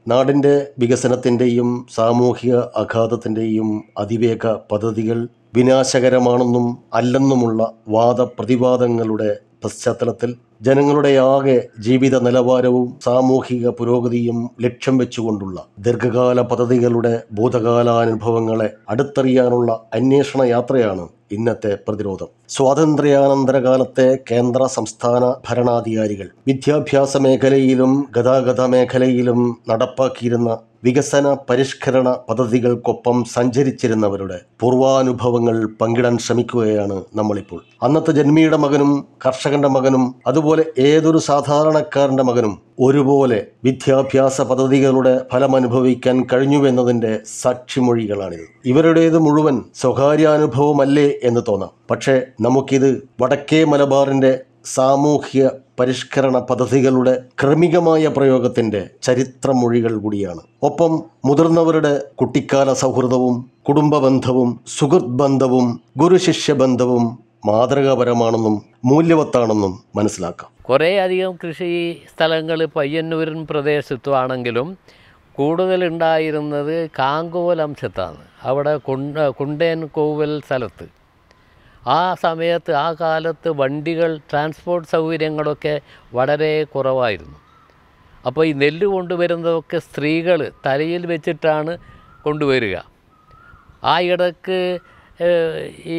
നാടിൻ്റെ വികസനത്തിൻ്റെയും സാമൂഹിക ആഘാതത്തിൻ്റെയും അതിവേഗ പദ്ധതികൾ വിനാശകരമാണെന്നും അല്ലെന്നുമുള്ള വാദപ്രതിവാദങ്ങളുടെ പശ്ചാത്തലത്തിൽ ജനങ്ങളുടെ ആകെ ജീവിത നിലവാരവും സാമൂഹിക പുരോഗതിയും ലക്ഷ്യം വെച്ചുകൊണ്ടുള്ള ദീർഘകാല പദ്ധതികളുടെ ഭൂതകാലാനുഭവങ്ങളെ അടുത്തറിയാനുള്ള അന്വേഷണ യാത്രയാണ് ഇന്നത്തെ പ്രതിരോധം സ്വാതന്ത്ര്യാനന്തര കാലത്തെ കേന്ദ്ര സംസ്ഥാന ഭരണാധികാരികൾ വിദ്യാഭ്യാസ മേഖലയിലും ഗതാഗത മേഖലയിലും നടപ്പാക്കിയിരുന്ന വികസന പരിഷ്കരണ പദ്ധതികൾക്കൊപ്പം സഞ്ചരിച്ചിരുന്നവരുടെ പൂർവാനുഭവങ്ങൾ പങ്കിടാൻ ശ്രമിക്കുകയാണ് നമ്മളിപ്പോൾ അന്നത്തെ ജന്മിയുടെ മകനും കർഷകന്റെ മകനും അതുപോലെ ഏതൊരു സാധാരണക്കാരന്റെ മകനും ഒരുപോലെ വിദ്യാഭ്യാസ പദ്ധതികളുടെ ഫലമനുഭവിക്കാൻ കഴിഞ്ഞുവെന്നതിൻ്റെ സാക്ഷിമൊഴികളാണിത് ഇവരുടേത് മുഴുവൻ സ്വകാര്യാനുഭവമല്ലേ എന്ന് തോന്നാം പക്ഷേ നമുക്കിത് വടക്കേ മലബാറിൻ്റെ സാമൂഹ്യ പരിഷ്കരണ പദ്ധതികളുടെ ക്രമികമായ പ്രയോഗത്തിന്റെ ചരിത്രമൊഴികൾ കൂടിയാണ് ഒപ്പം മുതിർന്നവരുടെ കുട്ടിക്കാല സൗഹൃദവും കുടുംബ ബന്ധവും സുഹൃത് ബന്ധവും ഗുരുശിഷ്യ ബന്ധവും മാതൃകാപരമാണെന്നും മൂല്യവത്താണെന്നും മനസ്സിലാക്കാം കുറേ അധികം കൃഷി സ്ഥലങ്ങൾ പയ്യന്നൂരിൻ പ്രദേശത്തുമാണെങ്കിലും കൂടുതലുണ്ടായിരുന്നത് കാങ്കോൽ അംശത്താണ് അവിടെ കുണ്ട കുണ്ടേൻ കോവൽ സ്ഥലത്ത് ആ സമയത്ത് ആ കാലത്ത് വണ്ടികൾ ട്രാൻസ്പോർട്ട് സൗകര്യങ്ങളൊക്കെ വളരെ കുറവായിരുന്നു അപ്പോൾ ഈ നെല്ല് കൊണ്ടുവരുന്നതൊക്കെ സ്ത്രീകൾ തലയിൽ വെച്ചിട്ടാണ് കൊണ്ടുവരിക ആ ഇടക്ക് ഏഹ്, ഈ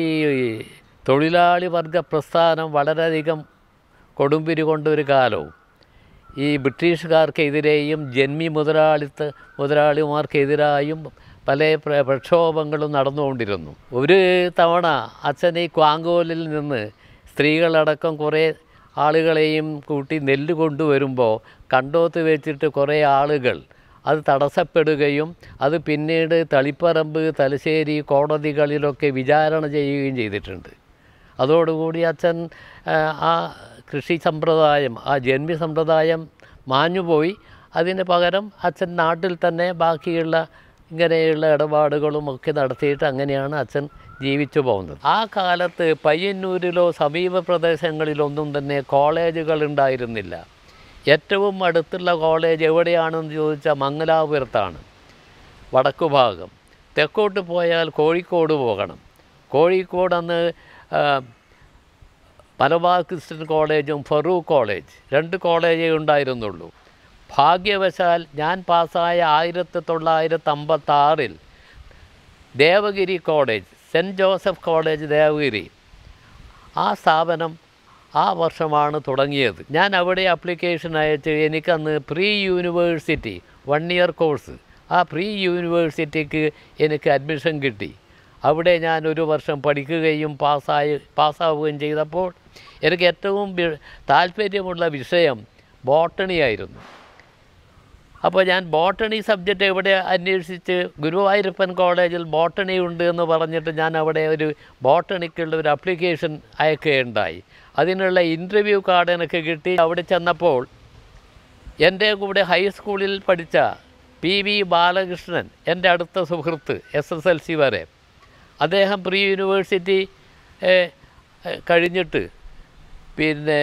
തൊഴിലാളി വർഗ പ്രസ്ഥാനം വളരെയധികം കൊടുമ്പിരി കൊണ്ടൊരു കാലവും ഈ ബ്രിട്ടീഷുകാർക്കെതിരെയും ജന്മി മുതലാളിത്ത മുതലാളിമാർക്കെതിരായും പല പ്ര- പ്രക്ഷോഭങ്ങളും നടന്നുകൊണ്ടിരുന്നു ഒരു തവണ അച്ഛൻ ഈ ക്വാങ്കോലിൽ നിന്ന് സ്ത്രീകളടക്കം കുറേ ആളുകളെയും കൂട്ടി നെല്ല് കൊണ്ടുവരുമ്പോൾ കണ്ടോത്ത് വെച്ചിട്ട് കുറേ ആളുകൾ അത് തടസ്സപ്പെടുകയും അത് പിന്നീട് തളിപ്പറമ്പ് തലശ്ശേരി കോടതികളിലൊക്കെ വിചാരണ ചെയ്യുകയും ചെയ്തിട്ടുണ്ട് അതോടുകൂടി അച്ഛൻ ആ, ആ കൃഷി സമ്പ്രദായം ആ ജന്മി സമ്പ്രദായം മാഞ്ഞുപോയി അതിന് പകരം അച്ഛൻ നാട്ടിൽ തന്നെ ബാക്കിയുള്ള ഇങ്ങനെയുള്ള ഇടപാടുകളും ഒക്കെ നടത്തിയിട്ട് അങ്ങനെയാണ് അച്ഛൻ ജീവിച്ചു പോകുന്നത് ആ കാലത്ത് പയ്യന്നൂരിലോ സമീപ പ്രദേശങ്ങളിലൊന്നും തന്നെ കോളേജുകൾ ഉണ്ടായിരുന്നില്ല ഏറ്റവും അടുത്തുള്ള കോളേജ് എവിടെയാണെന്ന് ചോദിച്ചാൽ മംഗലാപുരത്താണ് വടക്കു ഭാഗം തെക്കോട്ട് പോയാൽ കോഴിക്കോട് പോകണം കോഴിക്കോട് അന്ന് ആ, മലബാർ ക്രിസ്ത്യൻ കോളേജും ഫറൂഖ് കോളേജ് രണ്ട് കോളേജേ ഉണ്ടായിരുന്നുള്ളൂ ഭാഗ്യവശാൽ ഞാൻ പാസ്സായ ആയിരത്തി തൊള്ളായിരത്തി അമ്പത്താറിൽ Devagiri college saint Joseph college Devagiri ആ സ്ഥാപനം ആ വർഷമാണ് തുടങ്ങിയത് ഞാൻ അവിടെ അപ്ലിക്കേഷൻ അയച്ച് എനിക്കന്ന് pre university one year course ആ പ്രീ യൂണിവേഴ്സിറ്റിക്ക് എനിക്ക് അഡ്മിഷൻ കിട്ടി അവിടെ ഞാൻ ഒരു വർഷം പഠിക്കുകയും പാസ്സായി പാസ്സാവുകയും ചെയ്തപ്പോൾ എനിക്ക് ഏറ്റവും വി- താല്പര്യമുള്ള വിഷയം ബോട്ടണി ആയിരുന്നു അപ്പോൾ ഞാൻ ബോട്ടണി സബ്ജക്റ്റ് എവിടെ അന്വേഷിച്ച് ഗുരുവായൂരപ്പൻ കോളേജിൽ ബോട്ടണി ഉണ്ട് എന്ന് പറഞ്ഞിട്ട് ഞാൻ അവിടെ ഒരു ബോട്ടണിക്കുള്ള ഒരു അപ്ലിക്കേഷൻ അയക്കുകയുണ്ടായി അതിനുള്ള ഇൻ്റർവ്യൂ കാർഡ് എനിക്ക് കിട്ടി അവിടെ ചെന്നപ്പോൾ എൻ്റെ കൂടെ ഹൈസ്കൂളിൽ പഠിച്ച പി വി ബാലകൃഷ്ണൻ എൻ്റെ അടുത്ത സുഹൃത്ത് എസ് എസ് എൽ സി വരെ അദ്ദേഹം പ്രീ യൂണിവേഴ്സിറ്റി ഏ, ഏ, കഴിഞ്ഞിട്ട് പിന്നെ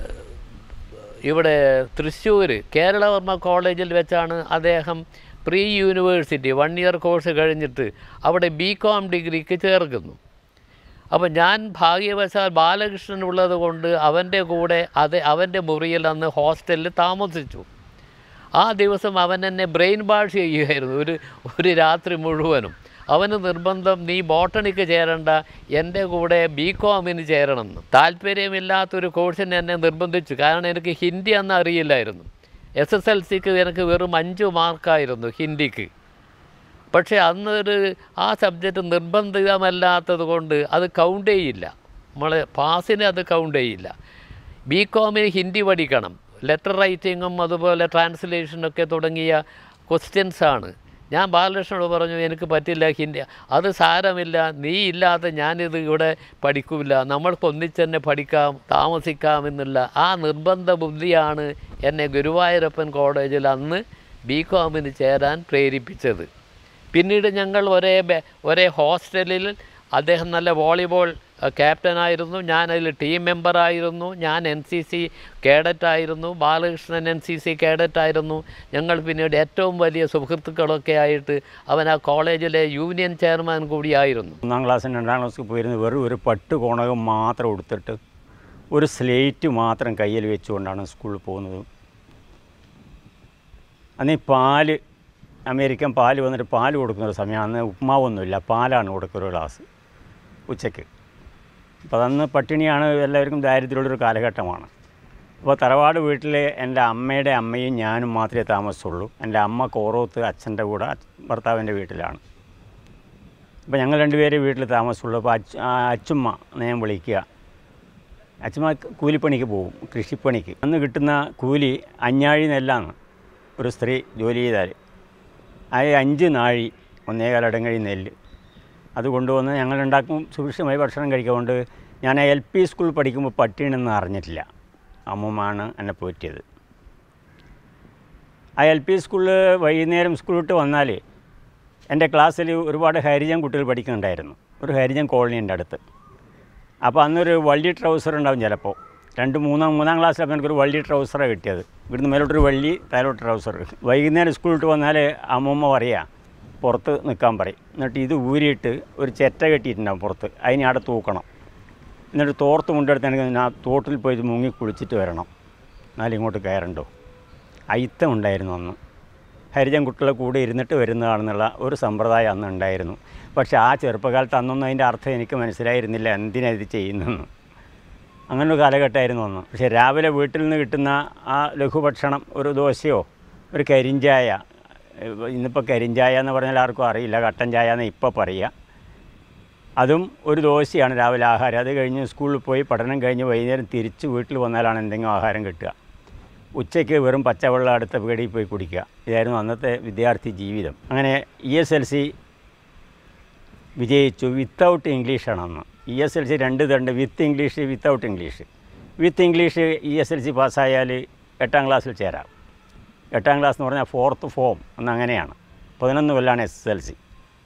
ഇവിടെ തൃശ്ശൂർ കേരളവർമ്മ കോളേജിൽ വെച്ചാണ് അദ്ദേഹം pre university one year course കഴിഞ്ഞിട്ട് അവിടെ ബി കോം ഡിഗ്രിക്ക് ചേർക്കുന്നു അപ്പോൾ ഞാൻ ഭാഗ്യവശാൽ ബാലകൃഷ്ണൻ ഉള്ളത് കൊണ്ട് അവൻ്റെ കൂടെ അത് അവൻ്റെ മുറിയിൽ അന്ന് ഹോസ്റ്റലിൽ താമസിച്ചു ആ ദിവസം അവൻ എന്നെ ബ്രെയിൻ വാഷ് ചെയ്യുകയായിരുന്നു ഒരു ഒരു രാത്രി മുഴുവനും അവന് നിർബന്ധം നീ ബോട്ടണിക്ക് ചേരണ്ട എൻ്റെ കൂടെ ബി കോമിന് ചേരണമെന്ന് താല്പര്യമില്ലാത്തൊരു കോഴ്സിന് എന്നെ നിർബന്ധിച്ചു കാരണം എനിക്ക് ഹിന്ദി അന്ന് അറിയില്ലായിരുന്നു എസ് എസ് എൽ സിക്ക് എനിക്ക് വെറും അഞ്ച് മാർക്കായിരുന്നു ഹിന്ദിക്ക് പക്ഷേ അന്നൊരു ആ സബ്ജക്റ്റ് നിർബന്ധിതമല്ലാത്തത് കൊണ്ട് അത് കൗണ്ട് ചെയ്യില്ല നമ്മളെ പാസിന് അത് കൗണ്ട് ചെയ്യില്ല ബി കോമിന് ഹിന്ദി പഠിക്കണം ലെറ്റർ റൈറ്റിങ്ങും അതുപോലെ ട്രാൻസ്ലേഷനൊക്കെ തുടങ്ങിയ ക്വസ്റ്റ്യൻസാണ് ഞാൻ ബാലകൃഷ്ണനോട് പറഞ്ഞു എനിക്ക് പറ്റില്ല ഹിന്ദി അത് സാരമില്ല നീ ഇല്ലാതെ ഞാനിത് ഇവിടെ പഠിക്കില്ല നമ്മൾക്ക് ഒന്നിച്ച് തന്നെ പഠിക്കാം താമസിക്കാം എന്നുള്ള ആ നിർബന്ധ ബുദ്ധിയാണ് എന്നെ ഗുരുവായൂരപ്പൻ കോളേജിൽ അന്ന് ബി കോമിന് ചേരാൻ പ്രേരിപ്പിച്ചത് പിന്നീട് ഞങ്ങൾ ഒരേ ബെ- ഒരേ ഹോസ്റ്റലിൽ അദ്ദേഹം നല്ല വോളിബോൾ ക്യാപ്റ്റനായിരുന്നു ഞാൻ അതിൽ ടീം മെമ്പറായിരുന്നു ഞാൻ എൻ സി സി കേഡറ്റായിരുന്നു ബാലകൃഷ്ണൻ എൻ സി സി കേഡറ്റായിരുന്നു ഞങ്ങൾ പിന്നീട് ഏറ്റവും വലിയ സുഹൃത്തുക്കളൊക്കെ ആയിട്ട് അവൻ ആ കോളേജിലെ യൂണിയൻ ചെയർമാൻ കൂടിയായിരുന്നു ഒന്നാം ക്ലാസ്സിന് രണ്ടാം ക്ലാസ്സിൽ പോയിരുന്ന വെറും ഒരു പട്ട് കോണകം മാത്രം എടുത്തിട്ട് ഒരു സ്ലേറ്റ് മാത്രം കയ്യിൽ വെച്ചുകൊണ്ടാണ് സ്കൂളിൽ പോകുന്നത് അന്ന് ഈ പാല് അമേരിക്കൻ പാല് വന്നിട്ട് പാല് കൊടുക്കുന്ന ഒരു സമയം അന്ന് ഉപ്മാവൊന്നുമില്ല പാലാണ് കൊടുക്കുക ഒരു ഗ്ലാസ് ഉച്ചയ്ക്ക് അപ്പോൾ അന്ന് പട്ടിണിയാണ് എല്ലാവർക്കും ദാരിദ്ര്യമുള്ളൊരു കാലഘട്ടമാണ് അപ്പോൾ തറവാട് വീട്ടിൽ എൻ്റെ അമ്മയുടെ അമ്മയും ഞാനും മാത്രമേ താമസിച്ചുള്ളൂ എൻ്റെ അമ്മ കോറോത്ത് അച്ഛൻ്റെ കൂടെ അച്ഛ- ഭർത്താവിൻ്റെ വീട്ടിലാണ് അപ്പോൾ ഞങ്ങൾ രണ്ടുപേരെ വീട്ടിൽ താമസമുള്ളൂ അപ്പോൾ അച്ഛ ആ അച്ചുമ്മ എന്ന് ഞാൻ വിളിക്കുക അച്ചുമ്മ കൂലിപ്പണിക്ക് പോകും കൃഷിപ്പണിക്ക് അന്ന് കിട്ടുന്ന കൂലി അഞ്ഞാഴി നെല്ലാണ് ഒരു സ്ത്രീ ജോലി ചെയ്താൽ ആ അഞ്ച് നാഴി ഒന്നേകാലടങ്ങഴി നെല്ല് അത് കൊണ്ടുവന്ന് ഞങ്ങൾ ഉണ്ടാക്കും സുഭിക്ഷമായി ഭക്ഷണം കഴിക്കൊണ്ട് ഞാൻ എൽ പി സ്കൂളിൽ പഠിക്കുമ്പോൾ പട്ടിണിയൊന്നും അറിഞ്ഞിട്ടില്ല അമ്മൂമ്മയാണ് എന്നെ പോറ്റിയത് ആ എൽ പി സ്കൂളിൽ വൈകുന്നേരം സ്കൂൾ വിട്ട് വന്നാൽ എൻ്റെ ക്ലാസ്സിൽ ഒരുപാട് ഹരിജൻ കുട്ടികൾ പഠിക്കുന്നുണ്ടായിരുന്നു ഒരു ഹരിജൻ കോളനി ഉണ്ട് അടുത്ത് അപ്പോൾ അന്നൊരു വള്ളി ട്രൗസർ ഉണ്ടാവും ചിലപ്പോൾ രണ്ട് മൂന്നാം മൂന്നാം ക്ലാസ്സിലപ്പോൾ എനിക്കൊരു വള്ളി ട്രൗസറാണ് കിട്ടിയത് ഇവിടുന്ന് മേലോട്ടൊരു വള്ളി താഴോട്ട് ട്രൗസർ വൈകുന്നേരം സ്കൂൾ വിട്ട് വന്നാൽ അമ്മൂമ്മ പറയുക പുറത്ത് നിൽക്കാൻ പറയും എന്നിട്ട് ഇത് ഊരിയിട്ട് ഒരു ചെറ്റ കെട്ടിയിട്ടുണ്ടാവും പുറത്ത് അതിനെ അവിടെ തൂക്കണം എന്നിട്ട് തോർത്ത് കൊണ്ടെടുത്താണെങ്കിൽ ആ തോട്ടിൽ പോയി മുങ്ങി കുളിച്ചിട്ട് വരണം എന്നാലും ഇങ്ങോട്ട് കയറണ്ടോ അയിത്തം ഉണ്ടായിരുന്നു അന്ന് ഹരിജൻ കുട്ടികളെ കൂടെ ഇരുന്നിട്ട് വരുന്നതാണെന്നുള്ള ഒരു സമ്പ്രദായം അന്ന് ഉണ്ടായിരുന്നു പക്ഷേ ആ ചെറുപ്പകാലത്ത് അന്നൊന്നും അതിൻ്റെ അർത്ഥം എനിക്ക് മനസ്സിലായിരുന്നില്ല എന്തിനാ ഇത് ചെയ്യുന്നതെന്ന് അങ്ങനെ ഒരു കാലഘട്ടമായിരുന്നു അന്ന് പക്ഷേ രാവിലെ വീട്ടിൽ നിന്ന് കിട്ടുന്ന ആ ലഘുഭക്ഷണം ഒരു ദോശയോ ഒരു കരിഞ്ചായ ഏഹ് ഇന്നിപ്പോൾ കരിഞ്ചായ എന്ന് പറഞ്ഞാൽ ആർക്കും അറിയില്ല കട്ടൻ ചായ എന്ന് ഇപ്പോൾ പറയുക അതും ഒരു ദോശയാണ് രാവിലെ ആഹാരം അത് കഴിഞ്ഞ് സ്കൂളിൽ പോയി പഠനം കഴിഞ്ഞ് വൈകുന്നേരം തിരിച്ച് വീട്ടിൽ വന്നാലാണ് എന്തെങ്കിലും ആഹാരം കിട്ടുക ഉച്ചയ്ക്ക് വെറും പച്ചവെള്ളം അടുത്ത വീടിൽ പോയി കുടിക്കുക ഇതായിരുന്നു അന്നത്തെ വിദ്യാർത്ഥി ജീവിതം അങ്ങനെ ഇ എസ് എൽ സി വിജയിച്ചു വിത്തൗട്ട് ഇംഗ്ലീഷാണ് അന്ന് ഇ എസ് എൽ സി രണ്ട് തണ്ട് with English without English with English E S L C പാസ്സായാൽ എട്ടാം ക്ലാസ്സിൽ ചേരാം എട്ടാം ക്ലാസ് എന്ന് പറഞ്ഞാൽ ഫോർത്ത് ഫോം എന്ന് അങ്ങനെയാണ് പതിനൊന്ന് കൊല്ലാണ് എസ് എസ് എൽ സി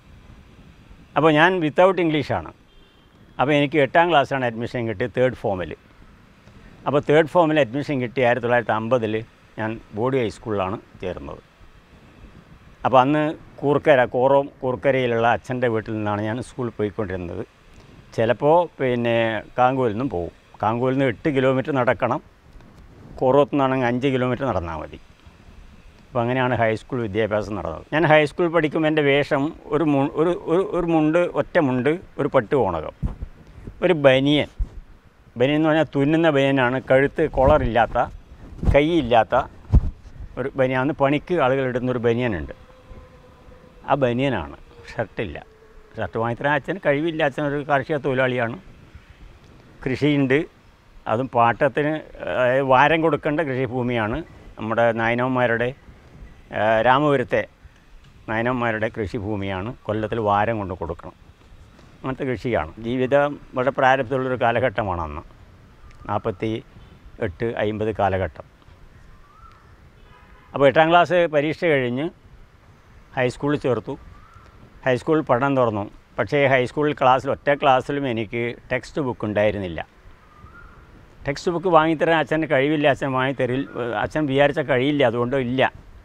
അപ്പോൾ ഞാൻ വിത്തൗട്ട് ഇംഗ്ലീഷാണ് അപ്പോൾ എനിക്ക് എട്ടാം ക്ലാസ്സിലാണ് അഡ്മിഷൻ കിട്ടി തേർഡ് ഫോമിൽ അപ്പോൾ തേർഡ് ഫോമിൽ അഡ്മിഷൻ കിട്ടി ആയിരത്തി തൊള്ളായിരത്തി അമ്പതിൽ ഞാൻ ബോഡി ഹൈസ്കൂളിലാണ് ചേർന്നത് അപ്പോൾ അന്ന് കൂർക്കര കോറോം കൂർക്കരയിലുള്ള അച്ഛൻ്റെ വീട്ടിൽ നിന്നാണ് ഞാൻ സ്കൂളിൽ പോയിക്കൊണ്ടിരുന്നത് ചിലപ്പോൾ പിന്നെ കാങ്കൂരിൽ നിന്നും പോകും കാങ്കൂരിൽ നിന്ന് എട്ട് കിലോമീറ്റർ നടക്കണം കോറോത്ത് നിന്നാണെങ്കിൽ അഞ്ച് കിലോമീറ്റർ നടന്നാൽ മതി അപ്പോൾ അങ്ങനെയാണ് ഹൈസ്കൂൾ വിദ്യാഭ്യാസം നടന്നത് ഞാൻ ഹൈസ്കൂളിൽ പഠിക്കുമ്പോൾ എൻ്റെ വേഷം ഒരു മു ഒരു ഒരു ഒരു മുണ്ട് ഒറ്റ മുണ്ട് ഒരു പട്ട് കോണകം ഒരു ബനിയൻ ബനിയൻ എന്ന് പറഞ്ഞാൽ തുന്നുന്ന ബനിയനാണ് കഴുത്ത് കൊളറില്ലാത്ത കൈയില്ലാത്ത ഒരു ബനിയാന്ന് പണിക്ക് ആളുകൾ ഇടുന്ന ഒരു ബനിയനുണ്ട് ആ ബനിയനാണ് ഷർട്ടില്ല ഷർട്ട് വാങ്ങിത്തരാൻ അച്ഛന് കഴിവില്ല അച്ഛൻ ഒരു കാർഷിക തൊഴിലാളിയാണ് കൃഷിയുണ്ട് അതും പാട്ടത്തിന് അതായത് വാരം കൊടുക്കേണ്ട കൃഷിഭൂമിയാണ് നമ്മുടെ നായനവന്മാരുടെ ആ, രാമപുരത്തെ നായനവന്മാരുടെ കൃഷിഭൂമിയാണ് കൊല്ലത്തിൽ വാരം കൊണ്ട് കൊടുക്കണം അങ്ങനത്തെ കൃഷിയാണ് ജീവിതം വളരെ പ്രാരബ്ധമുള്ളൊരു കാലഘട്ടമാണ് അന്ന് നാൽപ്പത്തി എട്ട് അമ്പത് കാലഘട്ടം അപ്പോൾ എട്ടാം ക്ലാസ് പരീക്ഷ കഴിഞ്ഞ് ഹൈസ്കൂളിൽ ചേർത്തു ഹൈസ്കൂളിൽ പഠനം തുറന്നു പക്ഷേ ഹൈസ്കൂളിൽ ക്ലാസ്സിൽ ഒറ്റ ക്ലാസ്സിലും എനിക്ക് ടെക്സ്റ്റ് ബുക്ക് ഉണ്ടായിരുന്നില്ല ടെക്സ്റ്റ് ബുക്ക് വാങ്ങിത്തരാൻ അച്ഛന് കഴിവില്ല അച്ഛൻ വാങ്ങിത്തരിൽ അച്ഛൻ വിചാരിച്ച കഴിയില്ല അതുകൊണ്ട് ഇല്ല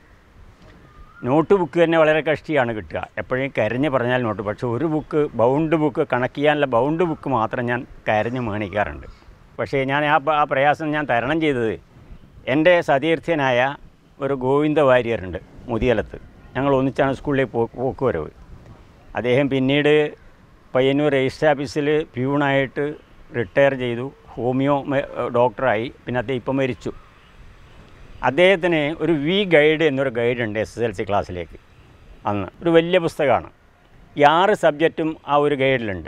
നോട്ട് ബുക്ക് തന്നെ വളരെ കഷ്ടിയാണ് കിട്ടുക എപ്പോഴും കരഞ്ഞ് പറഞ്ഞാൽ നോട്ട് പക്ഷേ ഒരു ബുക്ക് ബൗണ്ട് ബുക്ക് കണക്ക് ചെയ്യാനുള്ള ബൗണ്ട് ബുക്ക് മാത്രം ഞാൻ കരഞ്ഞ് മേണിക്കാറുണ്ട് പക്ഷേ ഞാൻ ആ പ- ആ പ്രയാസം ഞാൻ തരണം ചെയ്തത് എൻ്റെ സതീർത്ഥ്യനായ ഒരു ഗോവിന്ദ വാര്യരുണ്ട് മുതിയലത്ത് ഞങ്ങൾ ഒന്നിച്ചാണ് സ്കൂളിലേക്ക് പോ പോക്കുവരവ് അദ്ദേഹം പിന്നീട് പയ്യന്നൂർ രജിസ്റ്റർ ഓഫീസിൽ പ്യൂണായിട്ട് റിട്ടയർ ചെയ്തു ഹോമിയോ മെ- ഡോക്ടറായി പിന്നെ അദ്ദേഹം ഇപ്പം മരിച്ചു അദ്ദേഹത്തിന് ഒരു വി ഗൈഡ് എന്നൊരു ഗൈഡ് ഉണ്ട് എസ് എസ് എൽ സി ക്ലാസ്സിലേക്ക് അന്ന് ഒരു വലിയ പുസ്തകമാണ് ഈ ആറ് സബ്ജക്റ്റും ആ ഒരു ഗൈഡിലുണ്ട്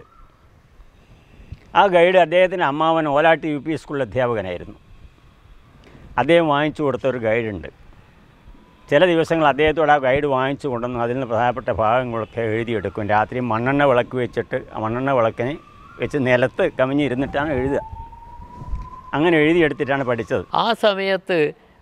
ആ ഗൈഡ് അദ്ദേഹത്തിന് അമ്മാവൻ ഓലാട്ട് യു പി സ്കൂളിൽ അധ്യാപകനായിരുന്നു അദ്ദേഹം വാങ്ങിച്ചു കൊടുത്ത ഒരു ഗൈഡുണ്ട് ചില ദിവസങ്ങൾ അദ്ദേഹത്തോട് ആ ഗൈഡ് വാങ്ങിച്ചു കൊണ്ടുവന്ന് അതിൽ നിന്ന് പ്രധാനപ്പെട്ട ഭാഗങ്ങളൊക്കെ എഴുതിയെടുക്കും രാത്രി മണ്ണെണ്ണ വിളക്ക് വെച്ചിട്ട് ആ മണ്ണെണ്ണ വിളക്കിന് വെച്ച് നിലത്ത് കമിഞ്ഞിരുന്നിട്ടാണ് എഴുതുക അങ്ങനെ എഴുതിയെടുത്തിട്ടാണ് പഠിച്ചത് ആ സമയത്ത്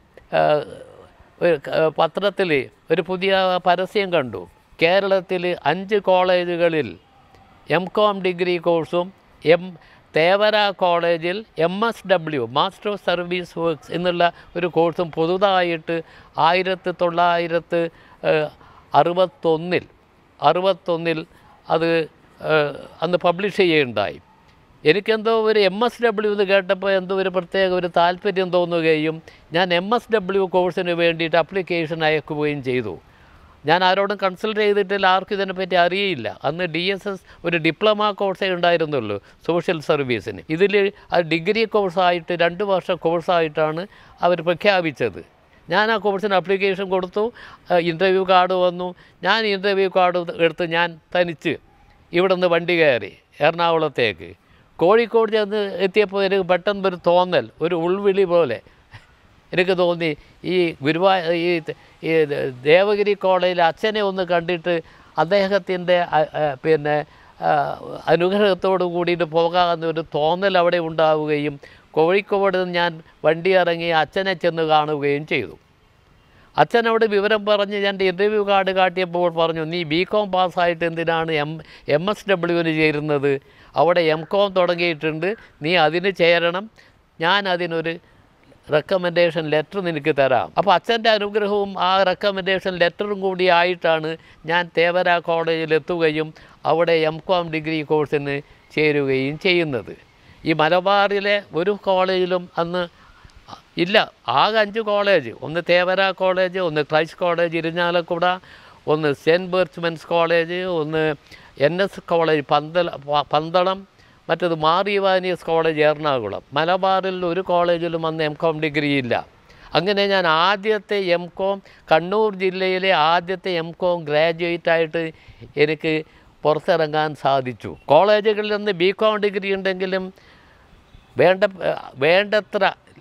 പത്രത്തിൽ ഒരു പുതിയ പരസ്യം കണ്ടു കേരളത്തിൽ അഞ്ച് കോളേജുകളിൽ എം കോം ഡിഗ്രി കോഴ്സും എം തേവര കോളേജിൽ M S W master of service works എന്നുള്ള ഒരു കോഴ്സും പുതുതായിട്ട് ആയിരത്തി തൊള്ളായിരത്തി ഏഹ്, അറുപത്തൊന്നിൽ അറുപത്തൊന്നിൽ അത് ഏഹ്, അന്ന് പബ്ലിഷ് ചെയ്യുകയുണ്ടായി എനിക്കെന്തോ ഒരു എം എസ് ഡബ്ല്യു എന്ന് കേട്ടപ്പോൾ എന്തോ ഒരു പ്രത്യേക ഒരു താല്പര്യം തോന്നുകയും ഞാൻ എം എസ് ഡബ്ല്യു കോഴ്സിന് വേണ്ടിയിട്ട് അപ്ലിക്കേഷൻ അയക്കുകയും ചെയ്തു ഞാൻ ആരോടും കൺസൾട്ട് ചെയ്തിട്ടില്ല ആർക്കും ഇതിനെപ്പറ്റി അറിയില്ല അന്ന് ഡി എസ് എസ് ഒരു ഡിപ്ലോമ കോഴ്സേ ഉണ്ടായിരുന്നുള്ളൂ സോഷ്യൽ സർവീസിന് ഇതിൽ അത് ഡിഗ്രി കോഴ്സായിട്ട് രണ്ട് വർഷം കോഴ്സായിട്ടാണ് അവർ പ്രഖ്യാപിച്ചത് ഞാൻ ആ കോഴ്സിന് അപ്ലിക്കേഷൻ കൊടുത്തു ഇൻ്റർവ്യൂ കാർഡ് വന്നു ഞാൻ ഇൻ്റർവ്യൂ കാർഡ് എടുത്ത് ഞാൻ തനിച്ച് ഇവിടെ നിന്ന് വണ്ടി കയറി എറണാകുളത്തേക്ക് കോഴിക്കോട് ചെന്ന് എത്തിയപ്പോൾ എനിക്ക് പെട്ടെന്ന് ഒരു തോന്നൽ ഒരു ഉൾവിളി പോലെ എനിക്ക് തോന്നി ഈ ഗുരുവാ ഈ ഈ ദേവഗിരി കോളേജിലെ അച്ഛനെ ഒന്ന് കണ്ടിട്ട് അദ്ദേഹത്തിൻ്റെ അ- അ, പിന്നെ ആ, അനുഗ്രഹത്തോടു കൂടിയിട്ട് പോകാമെന്ന ഒരു തോന്നൽ അവിടെ ഉണ്ടാവുകയും കോഴിക്കോട് നിന്ന് ഞാൻ വണ്ടി ഇറങ്ങി അച്ഛനെ ചെന്ന് കാണുകയും ചെയ്തു അച്ഛൻ അവിടെ വിവരം പറഞ്ഞ് എൻ്റെ ഇൻ്റർവ്യൂ കാർഡ് കാട്ടിയപ്പോൾ പറഞ്ഞു നീ ബി കോം പാസ്സായിട്ട് എന്തിനാണ് എം എം എസ് ഡബ്ല്യുവിന് ചേരുന്നത് അവിടെ എം കോം തുടങ്ങിയിട്ടുണ്ട് നീ അതിന് ചേരണം ഞാൻ അതിനൊരു റെക്കമെൻഡേഷൻ ലെറ്റർ നിനക്ക് തരാം അപ്പോൾ അച്ഛൻ്റെ അനുഗ്രഹവും ആ റെക്കമെൻഡേഷൻ ലെറ്ററും കൂടി ആയിട്ടാണ് ഞാൻ തേവര കോളേജിൽ എത്തുകയും അവിടെ എം കോം ഡിഗ്രി കോഴ്സിന് ചേരുകയും ചെയ്യുന്നത് ഈ മലബാറിലെ ഒരു കോളേജിലും അന്ന് ഇല്ല ആകെ അഞ്ച് കോളേജ് ഒന്ന് തേവര കോളേജ് ഒന്ന് ക്രൈസ്റ്റ് കോളേജ് ഇരിഞ്ഞാലക്കുട ഒന്ന് സെൻറ്റ് ബേർച്ച്മെൻസ് കോളേജ് ഒന്ന് എൻ എസ് കോളേജ് പന്തല പ- പന്തളം മറ്റത് മാറിവാനിയസ് കോളേജ് എറണാകുളം മലബാറിൽ ഒരു കോളേജിലും അന്ന് എം കോം ഡിഗ്രി ഇല്ല അങ്ങനെ ഞാൻ ആദ്യത്തെ എം കോം കണ്ണൂർ ജില്ലയിലെ ആദ്യത്തെ എം കോം ഗ്രാജുവേറ്റ് ആയിട്ട് എനിക്ക് പുറത്തിറങ്ങാൻ സാധിച്ചു കോളേജുകളിൽ നിന്ന് ബി കോം ഡിഗ്രി ഉണ്ടെങ്കിലും വേണ്ട വേണ്ടത്ര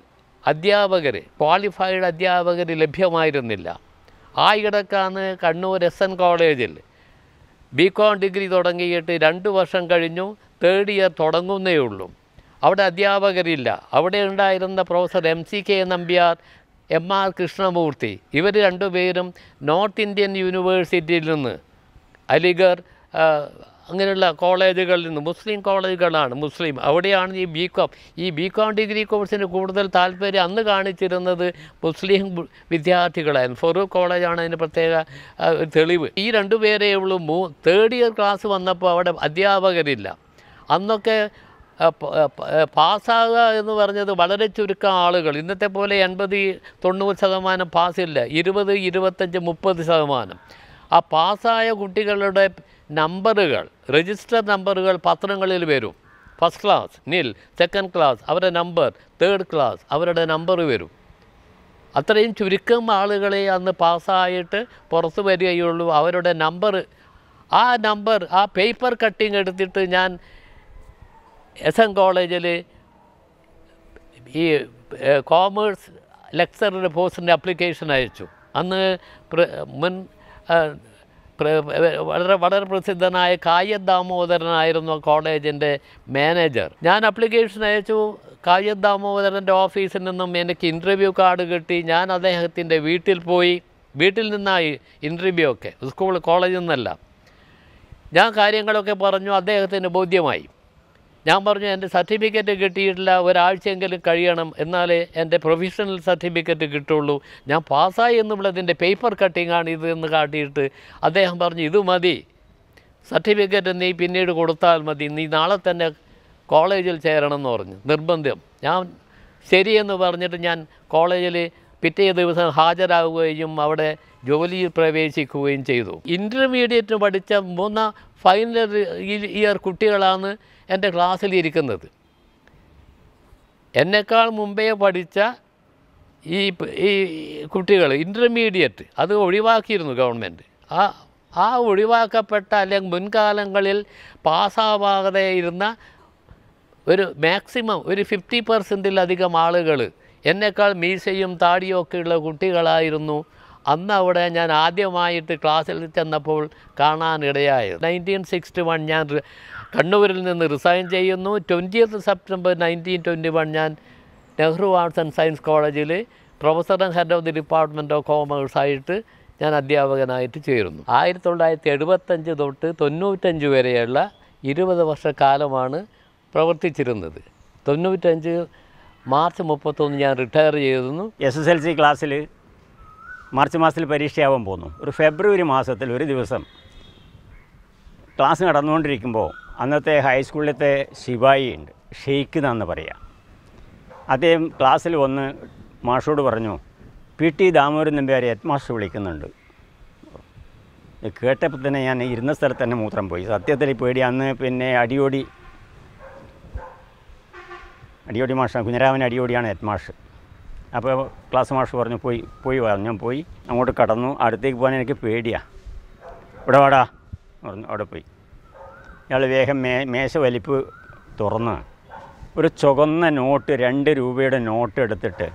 അധ്യാപകർ ക്വാളിഫൈഡ് അധ്യാപകർ ലഭ്യമായിരുന്നില്ല ആ ഇടക്കാണ് കണ്ണൂർ എസ് എൻ കോളേജിൽ ബി കോം ഡിഗ്രി തുടങ്ങിയിട്ട് രണ്ട് വർഷം കഴിഞ്ഞു തേർഡ് ഇയർ തുടങ്ങുന്നേ ഉള്ളൂ അവിടെ അധ്യാപകരില്ല അവിടെ ഉണ്ടായിരുന്ന professor M C K Nambiar M R Krishnamurthy ഇവർ രണ്ടുപേരും നോർത്ത് ഇന്ത്യൻ യൂണിവേഴ്സിറ്റിയിൽ നിന്ന് അലിഗർ ആ, അങ്ങനെയുള്ള കോളേജുകളിൽ നിന്ന് മുസ്ലിം കോളേജുകളാണ് മുസ്ലിം അവിടെയാണ് ഈ ബി കോം ഈ ബി കോം ഡിഗ്രി കോഴ്സിന് കൂടുതൽ താല്പര്യം അന്ന് കാണിച്ചിരുന്നത് മുസ്ലിം ബു- വിദ്യാർത്ഥികളായിരുന്നു ഫറൂഖ് കോളേജാണ് അതിന് പ്രത്യേക ആ, ഒരു തെളിവ് ഈ രണ്ടുപേരേ ഉള്ളൂ മൂ തേർഡ് ഇയർ ക്ലാസ് വന്നപ്പോൾ അവിടെ അധ്യാപകരില്ല അന്നൊക്കെ ആ, പ- ആ, പ- ആ, പാസ്സാകുക എന്ന് പറഞ്ഞത് വളരെ ചുരുക്കം ആളുകൾ ഇന്നത്തെ പോലെ എൺപത് തൊണ്ണൂറ് ശതമാനം പാസ്സില്ല ഇരുപത് ഇരുപത്തഞ്ച് മുപ്പത് ശതമാനം ആ പാസ്സായ കുട്ടികളുടെ നമ്പറുകൾ രജിസ്റ്റർ നമ്പറുകൾ പത്രങ്ങളിൽ വരും ഫസ്റ്റ് ക്ലാസ് നിൽ സെക്കൻഡ് ക്ലാസ് അവരുടെ നമ്പർ തേർഡ് ക്ലാസ് അവരുടെ നമ്പർ വരും അത്രയും ചുരുക്കം ആളുകളെ അന്ന് പാസ്സായിട്ട് പുറത്ത് വരികയുള്ളൂ അവരുടെ നമ്പർ ആ നമ്പർ ആ പേപ്പർ കട്ടിങ് എടുത്തിട്ട് ഞാൻ എസ് എൻ കോളേജിൽ ഈ കോമേഴ്സ് ലെക്ചറിൻ്റെ പോസ്റ്റിൻ്റെ അപ്ലിക്കേഷൻ അയച്ചു അന്ന് പ്ര- മുൻ ആ, പ്ര- വളരെ വളരെ പ്രസിദ്ധനായ കായ്യത്ത് ദാമോദരനായിരുന്നു ആ കോളേജിൻ്റെ മാനേജർ ഞാൻ അപ്ലിക്കേഷൻ അയച്ചു കായ്യത്ത് ദാമോദരൻ്റെ ഓഫീസിൽ നിന്നും എനിക്ക് ഇൻ്റർവ്യൂ കാർഡ് കിട്ടി ഞാൻ അദ്ദേഹത്തിൻ്റെ വീട്ടിൽ പോയി വീട്ടിൽ നിന്നായി ഇൻ്റർവ്യൂ ഒക്കെ സ്കൂൾ കോളേജിൽ നിന്നല്ല ഞാൻ കാര്യങ്ങളൊക്കെ പറഞ്ഞു അദ്ദേഹത്തിന് ബോധ്യമായി ഞാൻ പറഞ്ഞു എൻ്റെ സർട്ടിഫിക്കറ്റ് കിട്ടിയിട്ടില്ല ഒരാഴ്ചയെങ്കിലും കഴിയണം എന്നാലേ എൻ്റെ പ്രൊഫഷണൽ സർട്ടിഫിക്കറ്റ് കിട്ടുള്ളൂ ഞാൻ പാസ്സായി എന്നുള്ളതിൻ്റെ പേപ്പർ കട്ടിങ്ങാണ് ഇത് എന്ന് കാട്ടിയിട്ട് അദ്ദേഹം പറഞ്ഞു ഇത് മതി സർട്ടിഫിക്കറ്റ് നീ പിന്നീട് കൊടുത്താൽ മതി നീ നാളെ തന്നെ കോളേജിൽ ചേരണം എന്ന് പറഞ്ഞു നിർബന്ധം ഞാൻ ശരിയെന്ന് പറഞ്ഞിട്ട് ഞാൻ കോളേജിൽ പിറ്റേ ദിവസം ഹാജരാകുകയും അവിടെ ജോലിയിൽ പ്രവേശിക്കുകയും ചെയ്തു ഇൻ്റർമീഡിയറ്റ് പഠിച്ച മൂന്നാം ഫൈനൽ ഇയർ കുട്ടികളാണ് എൻ്റെ ക്ലാസ്സിൽ ഇരിക്കുന്നത് എന്നെക്കാൾ മുമ്പേ പഠിച്ച ഈ പ- ഈ കുട്ടികൾ ഇൻ്റർമീഡിയറ്റ് അത് ഒഴിവാക്കിയിരുന്നു ഗവൺമെൻറ് ആ ആ ഒഴിവാക്കപ്പെട്ട അല്ലെങ്കിൽ മുൻകാലങ്ങളിൽ പാസ്സാവാതെ ഇരുന്ന ഒരു മാക്സിമം ഒരു ഫിഫ്റ്റി പെർസെൻറ്റിലധികം ആളുകൾ എന്നേക്കാൾ മീശയും താടിയും ഒക്കെയുള്ള കുട്ടികളായിരുന്നു അന്ന് അവിടെ ഞാൻ ആദ്യമായിട്ട് ക്ലാസ്സിൽ ചെന്നപ്പോൾ കാണാനിടയായത് നയൻറ്റീൻ സിക്സ്റ്റി വൺ ഞാൻ റി- കണ്ണൂരിൽ നിന്ന് റിസൈൻ ചെയ്യുന്നു twentieth September nineteen twenty one ഞാൻ നെഹ്റു ആർട്സ് ആൻഡ് സയൻസ് കോളേജിൽ professor and head of the department of commerce ആയിട്ട് ഞാൻ അധ്യാപകനായിട്ട് ചേരുന്നു ആയിരത്തി തൊള്ളായിരത്തി എഴുപത്തഞ്ച് തൊട്ട് തൊണ്ണൂറ്റഞ്ച് വരെയുള്ള ഇരുപത് വർഷക്കാലമാണ് പ്രവർത്തിച്ചിരുന്നത് തൊണ്ണൂറ്റഞ്ച് മാർച്ച് മുപ്പത്തൊന്ന് ഞാൻ റിട്ടയർ ചെയ്തിരുന്നു എസ് എസ് എൽ സി ക്ലാസ്സിൽ മാർച്ച് മാസത്തിൽ പരീക്ഷയാവാൻ പോന്നു ഒരു ഫെബ്രുവരി മാസത്തിൽ ഒരു ദിവസം ക്ലാസ് നടന്നുകൊണ്ടിരിക്കുമ്പോൾ അന്നത്തെ ഹൈസ്കൂളിലത്തെ ശിവായി ഉണ്ട് ഷെയ്ഖ് എന്നാന്ന് പറയാം അദ്ദേഹം ക്ലാസ്സിൽ വന്ന് മാഷോട് പറഞ്ഞു പി ടി ദാമോദരൻ നമ്പ്യാരെ ഹെഡ് മാസ്റ്റർ വിളിക്കുന്നുണ്ട് ഇത് കേട്ടപ്പോൾ തന്നെ ഞാൻ ഇരുന്ന സ്ഥലത്ത് തന്നെ മൂത്രം പോയി സത്യത്തിൽ ഈ പേടി അന്ന് പിന്നെ അടിയോടി അടിയോടി മാഷ കുഞ്ഞരാമൻ അടിയോടിയാണ് ഹെഡ് മാഷ് അപ്പോൾ ക്ലാസ് മാഷ് പറഞ്ഞു പോയി പോയി വാ ഞാൻ പോയി അങ്ങോട്ട് കടന്നു അടുത്തേക്ക് പോകാൻ എനിക്ക് പേടിയാണ് ഇവിടെ വാടാ പറഞ്ഞു അവിടെ പോയി ഇയാൾ വേഗം മേ മേശ വലിപ്പ് തുറന്ന് ഒരു ചുവന്ന നോട്ട് രണ്ട് രൂപയുടെ നോട്ട് എടുത്തിട്ട്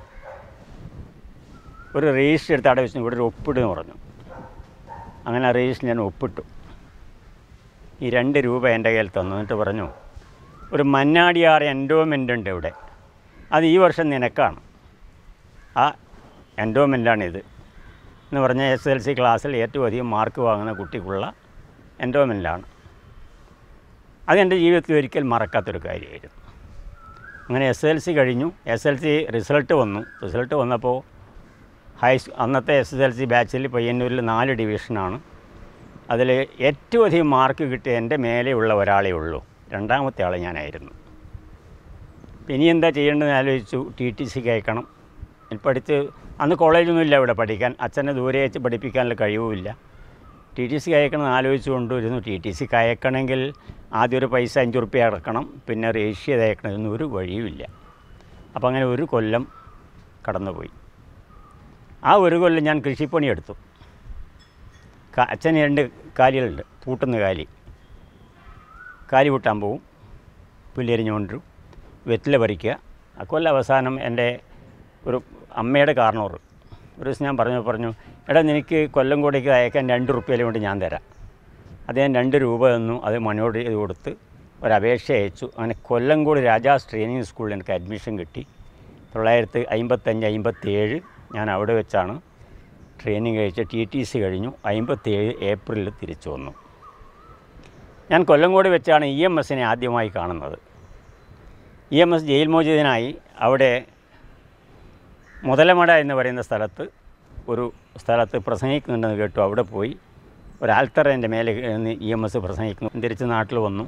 ഒരു രജിസ്റ്റർ എടുത്ത് അവിടെ വെച്ച് ഇവിടെ ഒരു ഒപ്പിടെന്ന് പറഞ്ഞു അങ്ങനെ ആ രജിസ്റ്റർ ഞാൻ ഒപ്പിട്ടു ഈ രണ്ട് രൂപ എൻ്റെ കയ്യിൽ തന്നു എന്നിട്ട് പറഞ്ഞു ഒരു മന്നാടിയാർ എൻഡോമെൻ്റ് ഉണ്ട് ഇവിടെ അത് ഈ വർഷം നിനക്കാണ് ആ എൻഡോമെൻ്റാണിത് എന്ന് പറഞ്ഞാൽ എസ് എൽ സി ക്ലാസ്സിൽ ഏറ്റവും അധികം മാർക്ക് വാങ്ങുന്ന കുട്ടിക്കുള്ള എൻഡോമെൻ്റാണ് അത് എൻ്റെ ജീവിതത്തിൽ ഒരിക്കൽ മറക്കാത്തൊരു കാര്യമായിരുന്നു അങ്ങനെ എസ് എൽ സി കഴിഞ്ഞു എസ് എൽ സി റിസൾട്ട് വന്നു റിസൾട്ട് വന്നപ്പോൾ ഹൈ അന്നത്തെ എസ് എസ് എൽ സി ബാച്ചിൽ പയ്യന്നൂരിൽ നാല് ഡിവിഷനാണ് അതിൽ ഏറ്റവും അധികം മാർക്ക് കിട്ടിയ എൻ്റെ മേലെയുള്ള ഒരാളേ ഉള്ളൂ രണ്ടാമത്തെ ആൾ ഞാനായിരുന്നു അപ്പം ഇനി എന്താ ചെയ്യേണ്ടതെന്ന് ആലോചിച്ചു ടി ടി സിക്ക് അയക്കണം പഠിച്ച് അന്ന് കോളേജൊന്നും ഇല്ല ഇവിടെ പഠിക്കാൻ അച്ഛനെ ദൂരെ വെച്ച് പഠിപ്പിക്കാനുള്ള കഴിവുമില്ല ടി ടി സിക്ക് അയക്കണം ആലോചിച്ച് കൊണ്ടുവരുന്നു ടി ടി സിക്ക് അയക്കണമെങ്കിൽ ആദ്യം ഒരു പൈസ അഞ്ച് റുപ്യ അടക്കണം പിന്നെ രജിസ്റ്റർ ചെയ്ത് അയക്കണം ഇതൊന്നും ഒരു വഴിയുമില്ല അപ്പോൾ അങ്ങനെ ഒരു കൊല്ലം കടന്നുപോയി ആ ഒരു കൊല്ലം ഞാൻ കൃഷിപ്പണി എടുത്തു ക- അച്ഛന് രണ്ട് കാലികളുണ്ട് പൂട്ടുന്ന കാലി കാലി പൂട്ടാൻ പോവും പുല്ലെരിഞ്ഞ് കൊണ്ടുവരും വെറ്റില പറിക്കുക ആ കൊല്ലം അവസാനം എൻ്റെ ഒരു അമ്മയുടെ കാർണോർ ഒരു ദിവസം ഞാൻ പറഞ്ഞു പറഞ്ഞു എടാ നിനക്ക് കൊല്ലം കൂടേക്ക് അയക്കാൻ രണ്ട് റുപ്യയിലും കൊണ്ട് ഞാൻ തരാം അദ്ദേഹം രണ്ട് രൂപ തന്നു അത് മണിയോട് ചെയ്ത് കൊടുത്ത് ഒരു അപേക്ഷ അയച്ചു അങ്ങനെ കൊല്ലംകോട് രാജാസ് ട്രെയിനിങ് സ്കൂളിൽ എനിക്ക് അഡ്മിഷൻ കിട്ടി തൊള്ളായിരത്തി അമ്പത്തഞ്ച് അമ്പത്തേഴ് ഞാൻ അവിടെ വെച്ചാണ് ട്രെയിനിങ് കഴിച്ച് ടി ടി സി കഴിഞ്ഞു അമ്പത്തേഴ് ഏപ്രിലിൽ തിരിച്ചു വന്നു ഞാൻ കൊല്ലംകോട് വെച്ചാണ് ഇ എം എസിനെ ആദ്യമായി കാണുന്നത് ഇ എം എസ് ജയിൽ മോചിതനായി അവിടെ മുതലമട എന്ന് പറയുന്ന സ്ഥലത്ത് ഒരു സ്ഥലത്ത് പ്രസംഗിക്കുന്നുണ്ടെന്ന് കേട്ടു അവിടെ പോയി ഒരു ആൽത്തറേൻ്റെ മേലെ നിന്ന് ഇ എം എസ് പ്രസംഗിക്കുന്നു തിരിച്ച് നാട്ടിൽ വന്നു